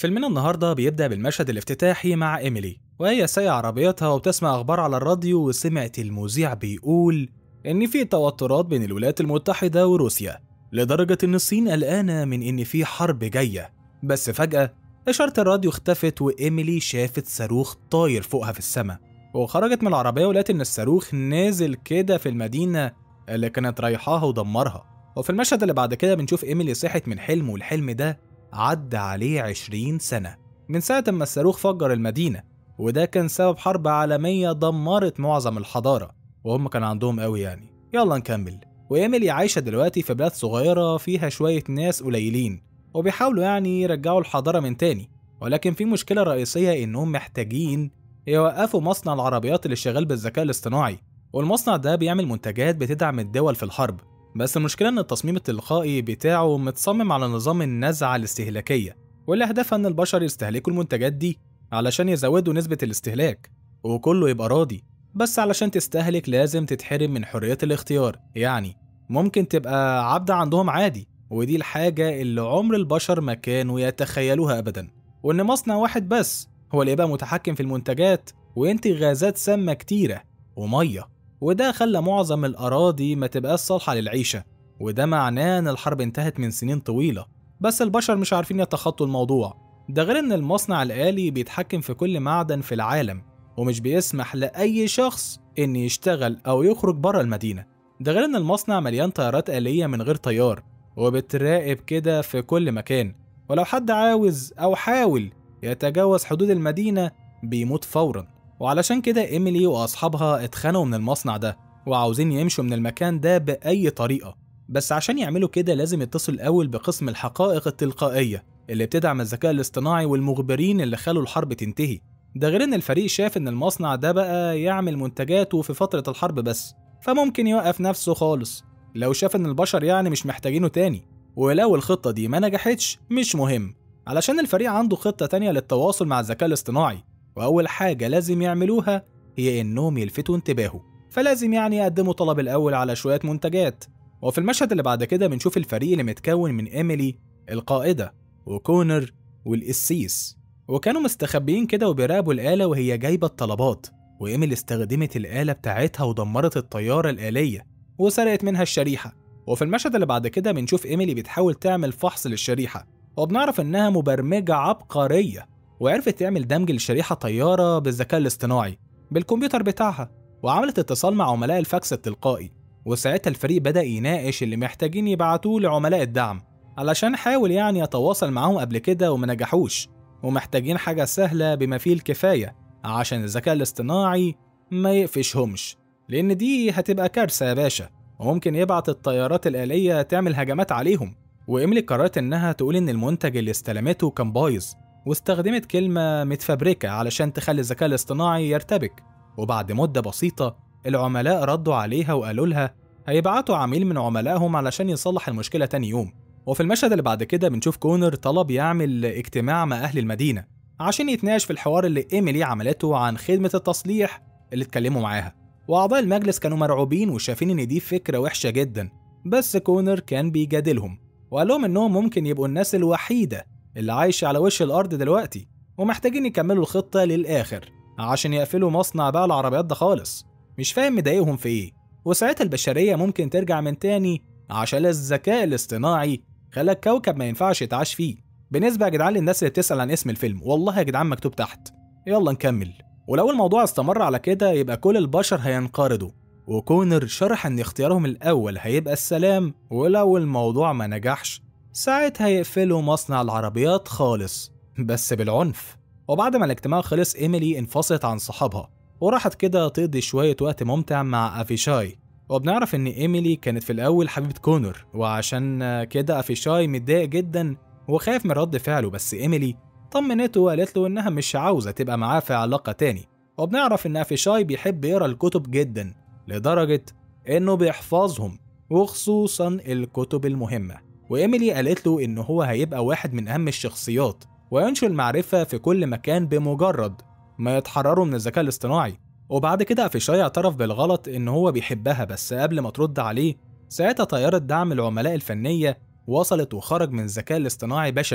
فيلمنا النهارده بيبدأ بالمشهد الافتتاحي مع إيميلي وهي سايقة عربيتها وبتسمع أخبار على الراديو وسمعت المذيع بيقول إن في توترات بين الولايات المتحدة وروسيا لدرجة إن الصين قلقانة من إن في حرب جاية بس فجأة إشارة الراديو اختفت وإيميلي شافت صاروخ طاير فوقها في السماء وخرجت من العربية ولقت إن الصاروخ نازل كده في المدينة اللي كانت رايحاها ودمرها وفي المشهد اللي بعد كده بنشوف إيميلي صحت من حلم والحلم ده عدى عليه 20 سنة من ساعة ما الصاروخ فجر المدينة وده كان سبب حرب عالمية دمرت معظم الحضارة وهم كان عندهم قوي يعني يلا نكمل وإيميلي عايشة دلوقتي في بلاد صغيرة فيها شوية ناس قليلين وبيحاولوا يعني يرجعوا الحضارة من تاني ولكن في مشكلة رئيسية إنهم محتاجين يوقفوا مصنع العربيات اللي شغال بالذكاء الاصطناعي والمصنع ده بيعمل منتجات بتدعم الدول في الحرب بس المشكلة إن التصميم التلقائي بتاعه متصمم على نظام النزعة الاستهلاكية واللي هدفها إن البشر يستهلكوا المنتجات دي علشان يزودوا نسبة الاستهلاك وكله يبقى راضي بس علشان تستهلك لازم تتحرم من حرية الاختيار يعني ممكن تبقى عبد عندهم عادي ودي الحاجة اللي عمر البشر ما كانوا يتخيلوها أبدا وإن مصنع واحد بس هو اللي يبقى متحكم في المنتجات وينتج غازات سامة كتيرة ومية وده خلى معظم الأراضي ما تبقاش صالحة للعيشة وده معناه إن الحرب انتهت من سنين طويلة بس البشر مش عارفين يتخطوا الموضوع ده غير إن المصنع الآلي بيتحكم في كل معدن في العالم ومش بيسمح لأي شخص إن يشتغل أو يخرج بره المدينة ده غير إن المصنع مليان طيارات آلية من غير طيار وبتراقب كده في كل مكان ولو حد عاوز أو حاول يتجاوز حدود المدينة بيموت فورا وعلشان كده إيميلي وأصحابها اتخانقوا من المصنع ده وعاوزين يمشوا من المكان ده بأي طريقة بس عشان يعملوا كده لازم يتصلوا الأول بقسم الحقائق التلقائية اللي بتدعم الذكاء الاصطناعي والمخبرين اللي خلوا الحرب تنتهي ده غير ان الفريق شاف ان المصنع ده بقى يعمل منتجاته في فترة الحرب بس فممكن يوقف نفسه خالص لو شاف ان البشر يعني مش محتاجينه تاني ولو الخطة دي ما نجحتش مش مهم علشان الفريق عنده خطة تانية للتواصل مع الذكاء الاصطناعي وأول حاجة لازم يعملوها هي إنهم يلفتوا انتباهه فلازم يعني يقدموا طلب الأول على شوية منتجات وفي المشهد اللي بعد كده بنشوف الفريق اللي متكون من إيميلي القائدة وكونر والقسيس وكانوا مستخبيين كده وبيراقبوا الآلة وهي جايبة الطلبات وإيميلي استخدمت الآلة بتاعتها ودمرت الطيارة الآلية وسرقت منها الشريحة وفي المشهد اللي بعد كده بنشوف إيميلي بتحاول تعمل فحص للشريحة وبنعرف إنها مبرمجة عبقرية وعرفت تعمل دمج لشريحة طيارة بالذكاء الاصطناعي بالكمبيوتر بتاعها وعملت اتصال مع عملاء الفاكس التلقائي وساعتها الفريق بدأ يناقش اللي محتاجين يبعتوه لعملاء الدعم علشان حاول يعني يتواصل معاهم قبل كده وما نجحوش ومحتاجين حاجة سهلة بما فيه الكفاية عشان الذكاء الاصطناعي ما يقفشهمش لأن دي هتبقى كارثة يا باشا وممكن يبعت الطيارات الآلية تعمل هجمات عليهم وإيميلي قررت إنها تقول إن المنتج اللي استلمته كان بايظ واستخدمت كلمة متفبركة علشان تخلي الذكاء الاصطناعي يرتبك وبعد مدة بسيطة العملاء ردوا عليها وقالوا لها هيبعتوا عميل من عملائهم علشان يصلح المشكلة تاني يوم وفي المشهد اللي بعد كده بنشوف كونر طلب يعمل اجتماع مع أهل المدينة عشان يتناقش في الحوار اللي إيميلي عملته عن خدمة التصليح اللي اتكلموا معاها وأعضاء المجلس كانوا مرعوبين وشايفين إن دي فكرة وحشة جدا بس كونر كان بيجادلهم وقال لهم إنهم ممكن يبقوا الناس الوحيدة اللي عايشة على وش الأرض دلوقتي ومحتاجين يكملوا الخطة للآخر عشان يقفلوا مصنع بقى العربيات ده خالص مش فاهم مضايقهم في إيه وساعتها البشرية ممكن ترجع من تاني عشان الذكاء الاصطناعي خلى الكوكب ما ينفعش يتعاش فيه بالنسبة يا جدعان للناس اللي بتسأل عن اسم الفيلم والله يا جدعان مكتوب تحت يلا نكمل ولو الموضوع استمر على كده يبقى كل البشر هينقرضوا وكونر شرح ان اختيارهم الاول هيبقى السلام ولو الموضوع ما نجحش ساعتها يقفلوا مصنع العربيات خالص بس بالعنف وبعد ما الاجتماع خلص ايميلي انفصلت عن صحابها وراحت كده تقضي شوية وقت ممتع مع افيشاي وبنعرف ان ايميلي كانت في الاول حبيبة كونر وعشان كده افيشاي متضايق جدا وخايف من رد فعله بس ايميلي طمنته وقالت له انها مش عاوزة تبقى معاه في علاقة تاني وبنعرف ان افيشاي بيحب يقرا الكتب جدا لدرجة انه بيحفظهم وخصوصا الكتب المهمة وإيميلي قالت له إن هو هيبقى واحد من أهم الشخصيات وينشر المعرفة في كل مكان بمجرد ما يتحرروا من الذكاء الاصطناعي وبعد كده أفيشاي اعترف بالغلط إن هو بيحبها بس قبل ما ترد عليه ساعتها طيارة دعم العملاء الفنية وصلت وخرج من الذكاء الاصطناعي بشري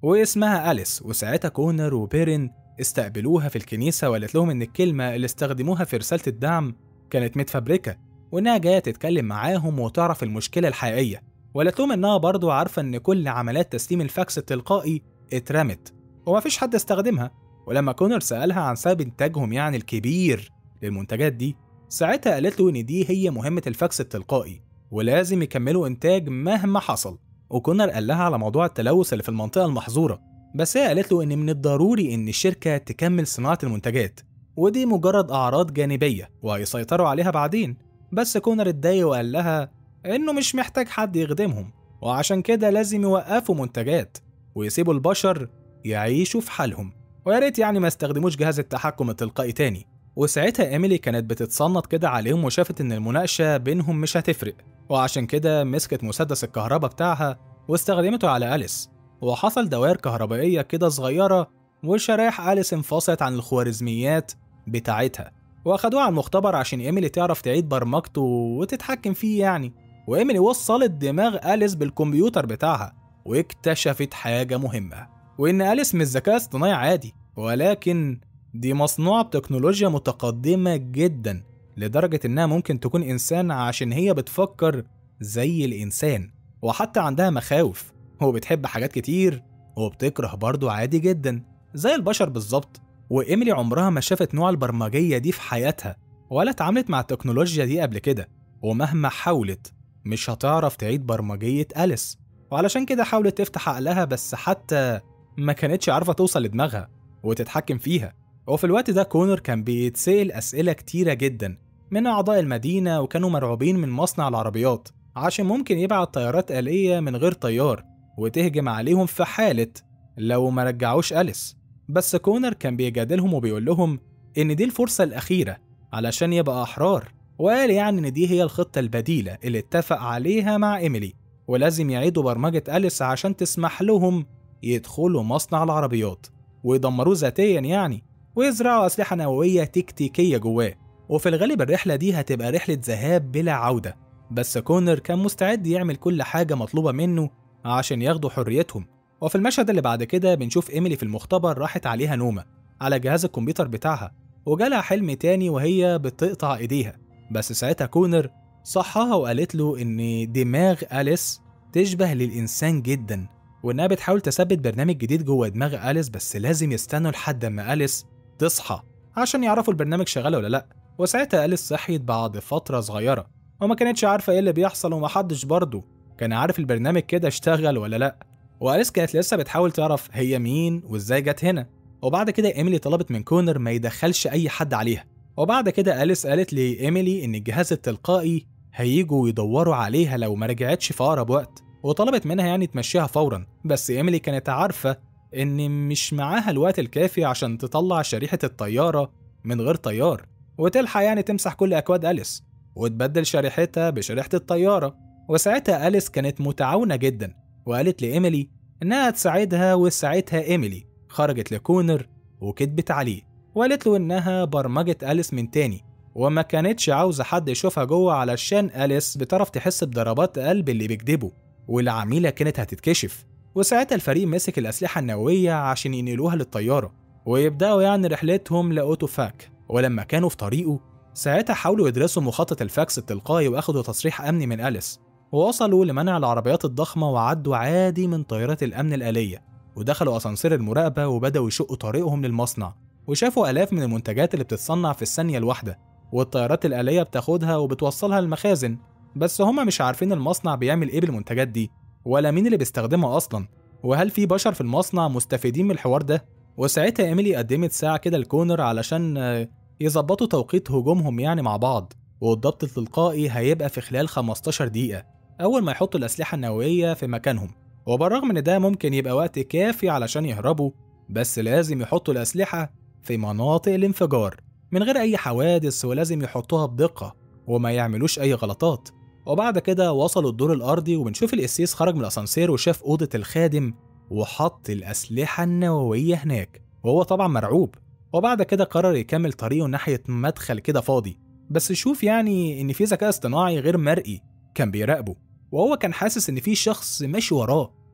واسمها أليس وساعتها كونر وبيرن استقبلوها في الكنيسة وقالت لهم إن الكلمة اللي استخدموها في رسالة الدعم كانت متفبركة وإنها جاية تتكلم معاهم وتعرف المشكلة الحقيقية وقالت لهم إنها برضو عارفة إن كل عمليات تسليم الفاكس التلقائي اترمت ومفيش حد استخدمها ولما كونر سألها عن سبب إنتاجهم يعني الكبير للمنتجات دي ساعتها قالت له إن دي هي مهمة الفاكس التلقائي ولازم يكملوا إنتاج مهما حصل وكونر قال لها على موضوع التلوث اللي في المنطقة المحظورة بس هي قالت له إن من الضروري إن الشركة تكمل صناعة المنتجات ودي مجرد أعراض جانبية وهيسيطروا عليها بعدين بس كونر اتضايق وقال لها إنه مش محتاج حد يخدمهم وعشان كده لازم يوقفوا منتجات ويسيبوا البشر يعيشوا في حالهم ويا ريت يعني ما استخدموش جهاز التحكم التلقائي تاني وساعتها ايميلي كانت بتتصنت كده عليهم وشافت ان المناقشه بينهم مش هتفرق وعشان كده مسكت مسدس الكهرباء بتاعها واستخدمته على أليس وحصل دوائر كهربائية كده صغيرة وشرايح أليس انفصلت عن الخوارزميات بتاعتها واخدوها على المختبر عشان ايميلي تعرف تعيد برمجته وتتحكم فيه يعني وايميلي وصلت دماغ أليس بالكمبيوتر بتاعها واكتشفت حاجة مهمة وإن أليس مش ذكاء اصطناعي عادي ولكن دي مصنوعة بتكنولوجيا متقدمة جدا لدرجة إنها ممكن تكون إنسان عشان هي بتفكر زي الإنسان وحتى عندها مخاوف وبتحب حاجات كتير وبتكره برضه عادي جدا زي البشر بالظبط وإيميلي عمرها ما شافت نوع البرمجية دي في حياتها ولا اتعاملت مع التكنولوجيا دي قبل كده ومهما حاولت مش هتعرف تعيد برمجية أليس وعلشان كده حاولت تفتح عقلها بس حتى ما كانتش عارفة توصل لدماغها وتتحكم فيها وفي الوقت ده كونر كان بيتسأل أسئلة كتيرة جدا من أعضاء المدينة وكانوا مرعوبين من مصنع العربيات عشان ممكن يبعت طيارات آلية من غير طيار وتهجم عليهم في حالة لو ما رجعوش أليس بس كونر كان بيجادلهم وبيقول لهم إن دي الفرصة الأخيرة علشان يبقى أحرار وقال يعني إن دي هي الخطة البديلة اللي اتفق عليها مع إيميلي ولازم يعيدوا برمجة أليس عشان تسمح لهم يدخلوا مصنع العربيات ويدمروه ذاتيا يعني ويزرعوا أسلحة نووية تكتيكية جواه وفي الغالب الرحلة دي هتبقى رحلة ذهاب بلا عودة بس كونر كان مستعد يعمل كل حاجة مطلوبة منه عشان ياخدوا حريتهم وفي المشهد اللي بعد كده بنشوف إيميلي في المختبر راحت عليها نومة على جهاز الكمبيوتر بتاعها وجالها حلم تاني وهي بتقطع إيديها بس ساعتها كونر صحها وقالت له إن دماغ أليس تشبه للإنسان جدا وإنها بتحاول تثبت برنامج جديد جوه دماغ أليس بس لازم يستنوا لحد ما أليس تصحى عشان يعرفوا البرنامج شغال ولا لأ وساعتها أليس صحيت بعد فترة صغيرة وما كانتش عارفة إيه اللي بيحصل ومحدش برضه كان عارف البرنامج كده اشتغل ولا لأ وأليس كانت لسه بتحاول تعرف هي مين وإزاي جت هنا وبعد كده إيميلي طلبت من كونر ما يدخلش أي حد عليها وبعد كده أليس قالت لإيميلي إن الجهاز التلقائي هيجوا يدوروا عليها لو ما رجعتش في أقرب وقت وطلبت منها يعني تمشيها فورا بس إيميلي كانت عارفة إن مش معاها الوقت الكافي عشان تطلع شريحة الطيارة من غير طيار وتلحق يعني تمسح كل أكواد أليس وتبدل شريحتها بشريحة الطيارة وساعتها أليس كانت متعاونة جدا وقالت لإيميلي إنها تساعدها وساعتها إيميلي خرجت لكونر وكدبت عليه وقالت له إنها برمجت أليس من تاني وما كانتش عاوزة حد يشوفها جوه علشان أليس بتعرف تحس بضربات قلب اللي بيكدبه والعميلة كانت هتتكشف وساعتها الفريق مسك الأسلحة النووية عشان ينقلوها للطيارة ويبدأوا يعني رحلتهم لأوتوفاك ولما كانوا في طريقه ساعتها حاولوا يدرسوا مخطط الفاكس التلقائي واخدوا تصريح أمني من أليس ووصلوا لمنع العربيات الضخمة وعدوا عادي من طيارات الأمن الآلية ودخلوا أسانسير المراقبة وبدأوا يشقوا طريقهم للمصنع وشافوا آلاف من المنتجات اللي بتتصنع في الثانية الواحدة والطيارات الآلية بتاخدها وبتوصلها المخازن بس هما مش عارفين المصنع بيعمل ايه بالمنتجات دي ولا مين اللي بيستخدمها اصلا وهل في بشر في المصنع مستفيدين من الحوار ده وساعتها ايميلي قدمت ساعة كده لكونر علشان يظبطوا توقيت هجومهم يعني مع بعض والضبط التلقائي هيبقى في خلال 15 دقيقة أول ما يحطوا الأسلحة النووية في مكانهم وبالرغم إن ده ممكن يبقى وقت كافي علشان يهربوا بس لازم يحطوا الأسلحة في مناطق الانفجار من غير أي حوادث ولازم يحطوها بدقة وما يعملوش أي غلطات وبعد كده وصلوا الدور الأرضي وبنشوف القسيس خرج من الأسانسير وشاف أوضة الخادم وحط الأسلحة النووية هناك وهو طبعا مرعوب وبعد كده قرر يكمل طريقه ناحية مدخل كده فاضي بس شوف يعني إن في ذكاء اصطناعي غير مرئي كان بيراقبه وهو كان حاسس إن في شخص ماشي وراه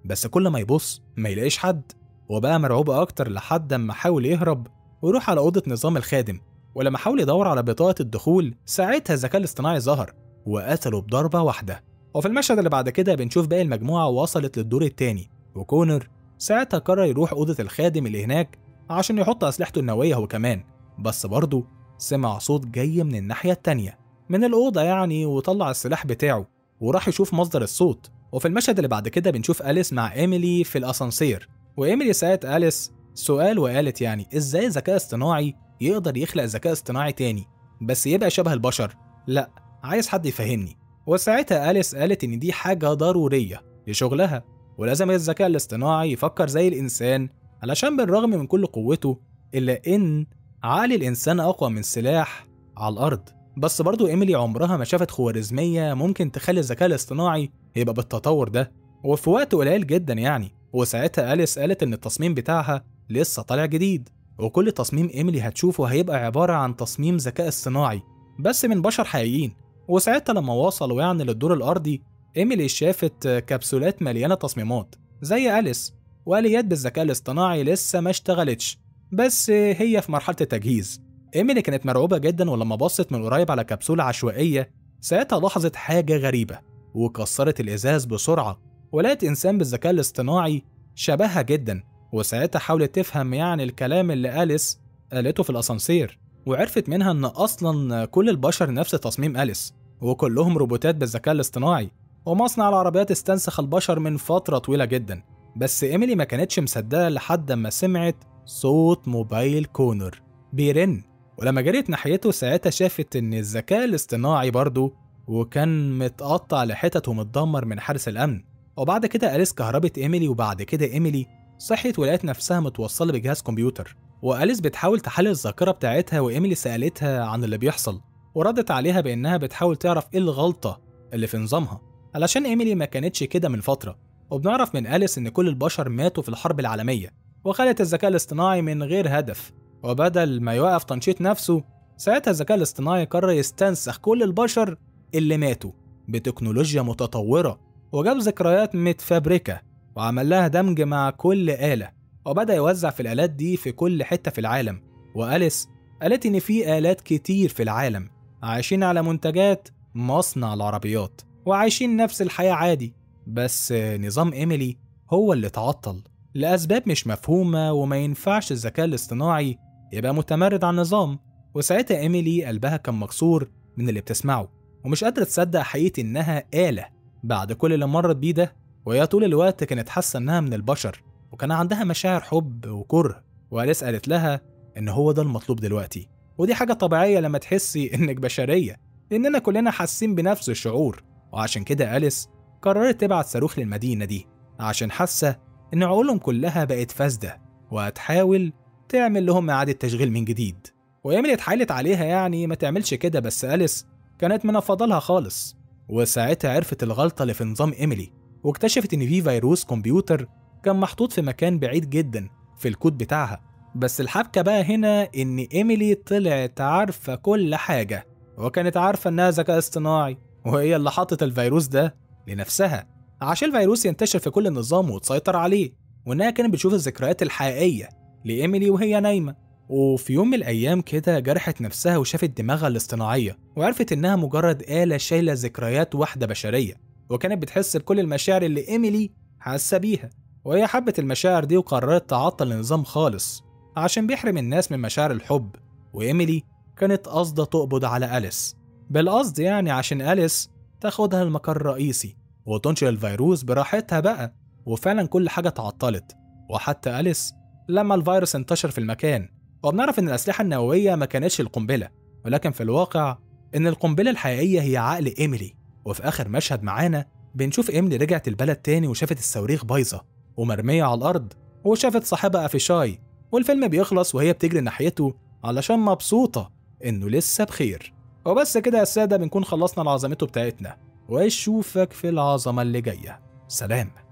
بس كل ما يبص ما يلاقيش حد وبقى مرعوب أكتر لحد ما حاول يهرب ويروح على أوضة نظام الخادم ولما حاول يدور على بطاقة الدخول ساعتها الذكاء الاصطناعي ظهر وقتله بضربة واحدة وفي المشهد اللي بعد كده بنشوف باقي المجموعة وصلت للدور التاني وكونر ساعتها قرر يروح أوضة الخادم اللي هناك عشان يحط أسلحته النووية هو كمان بس برضه سمع صوت جاي من الناحية التانية من الأوضة يعني وطلع السلاح بتاعه وراح يشوف مصدر الصوت وفي المشهد اللي بعد كده بنشوف أليس مع إيميلي في الأسانسير وإيميلي سألت أليس سؤال وقالت يعني إزاي ذكاء اصطناعي يقدر يخلق ذكاء اصطناعي تاني بس يبقى شبه البشر لا عايز حد يفهمني وساعتها أليس قالت إن دي حاجة ضرورية لشغلها ولازم الذكاء الاصطناعي يفكر زي الإنسان علشان بالرغم من كل قوته إلا إن عقل الإنسان أقوى من سلاح على الأرض بس برضو إيميلي عمرها ما شافت خوارزمية ممكن تخلي الذكاء الاصطناعي يبقى بالتطور ده وفي وقت قليل جدا يعني وساعتها أليس قالت إن التصميم بتاعها لسه طالع جديد وكل تصميم إيميلي هتشوفه هيبقى عبارة عن تصميم ذكاء اصطناعي بس من بشر حقيقيين وساعتها لما وصلوا يعني للدور الأرضي إيميلي شافت كبسولات مليانة تصميمات زي أليس وآليات بالذكاء الاصطناعي لسه ما اشتغلتش بس هي في مرحلة التجهيز إيميلي كانت مرعوبة جدا ولما بصت من قريب على كبسولة عشوائية ساعتها لاحظت حاجة غريبة وكسرت الإزاز بسرعة ولقت إنسان بالذكاء الاصطناعي شبهها جدا وساعتها حاولت تفهم يعني الكلام اللي أليس قالته في الأسانسير وعرفت منها إن أصلا كل البشر نفس تصميم أليس وكلهم روبوتات بالذكاء الاصطناعي ومصنع العربيات استنسخ البشر من فترة طويلة جدا بس إيميلي ما كانتش مصدقة لحد ما سمعت صوت موبايل كونر بيرن ولما جريت ناحيته ساعتها شافت إن الذكاء الاصطناعي برضه وكان متقطع لحتت ومتدمر من حارس الأمن وبعد كده أليس كهربت إيميلي وبعد كده إيميلي صحيت ولقت نفسها متوصلة بجهاز كمبيوتر وأليس بتحاول تحلل الذاكرة بتاعتها وإيميلي سألتها عن اللي بيحصل وردت عليها بإنها بتحاول تعرف إيه الغلطة اللي في نظامها علشان إيميلي ما كانتش كده من فترة وبنعرف من أليس إن كل البشر ماتوا في الحرب العالمية وخلت الذكاء الاصطناعي من غير هدف وبدل ما يوقف تنشيط نفسه ساعتها الذكاء الاصطناعي قرر يستنسخ كل البشر اللي ماتوا بتكنولوجيا متطورة وجاب ذكريات متفبركة وعمل لها دمج مع كل آلة وبدأ يوزع في الآلات دي في كل حتة في العالم وأليس قالت إن في آلات كتير في العالم عايشين على منتجات مصنع العربيات وعايشين نفس الحياة عادي بس نظام إيميلي هو اللي تعطل لأسباب مش مفهومة وما ينفعش الذكاء الاصطناعي يبقى متمرد على النظام وساعتها إيميلي قلبها كان مكسور من اللي بتسمعه ومش قادرة تصدق حقيقة إنها آلة بعد كل اللي مرت بيه ده وهي طول الوقت كانت حاسة إنها من البشر وكان عندها مشاعر حب وكره وأليس قالت لها إن هو ده المطلوب دلوقتي ودي حاجة طبيعية لما تحسي إنك بشرية لأننا كلنا حاسين بنفس الشعور وعشان كده أليس قررت تبعت صاروخ للمدينة دي عشان حاسة إن عقولهم كلها بقت فاسدة وهتحاول تعمل لهم إعادة تشغيل من جديد وإيميلي اتحايلت عليها يعني ما تعملش كده بس أليس كانت منفضلها خالص وساعتها عرفت الغلطة اللي في نظام إيميلي واكتشفت إن في فيروس كمبيوتر كان محطوط في مكان بعيد جدا في الكود بتاعها بس الحبكة بقى هنا إن إيميلي طلعت عارفة كل حاجة وكانت عارفة إنها ذكاء اصطناعي وهي اللي حطت الفيروس ده لنفسها عشان الفيروس ينتشر في كل النظام وتسيطر عليه وإنها كانت بتشوف الذكريات الحقيقية لإيميلي وهي نايمة وفي يوم من الأيام كده جرحت نفسها وشافت دماغها الاصطناعية وعرفت إنها مجرد آلة شايلة ذكريات واحدة بشرية وكانت بتحس بكل المشاعر اللي إيميلي حاسة بيها وهي حبت المشاعر دي وقررت تعطل النظام خالص عشان بيحرم الناس من مشاعر الحب وإيميلي كانت قاصدة تقبض على أليس بالقصد يعني عشان أليس تاخدها المقر الرئيسي وتنشر الفيروس براحتها بقى وفعلا كل حاجة تعطلت وحتى أليس لما الفيروس انتشر في المكان وبنعرف إن الأسلحة النووية ما كانتش القنبلة ولكن في الواقع إن القنبلة الحقيقية هي عقل إيميلي وفي آخر مشهد معانا بنشوف إيميلي رجعت البلد تاني وشافت الصواريخ بايظة ومرمية على الأرض وشافت صاحبها أفيشاي والفيلم بيخلص وهي بتجري ناحيته علشان مبسوطة إنه لسه بخير وبس كده يا السادة بنكون خلصنا العظمته بتاعتنا واشوفك في العظمة اللي جاية سلام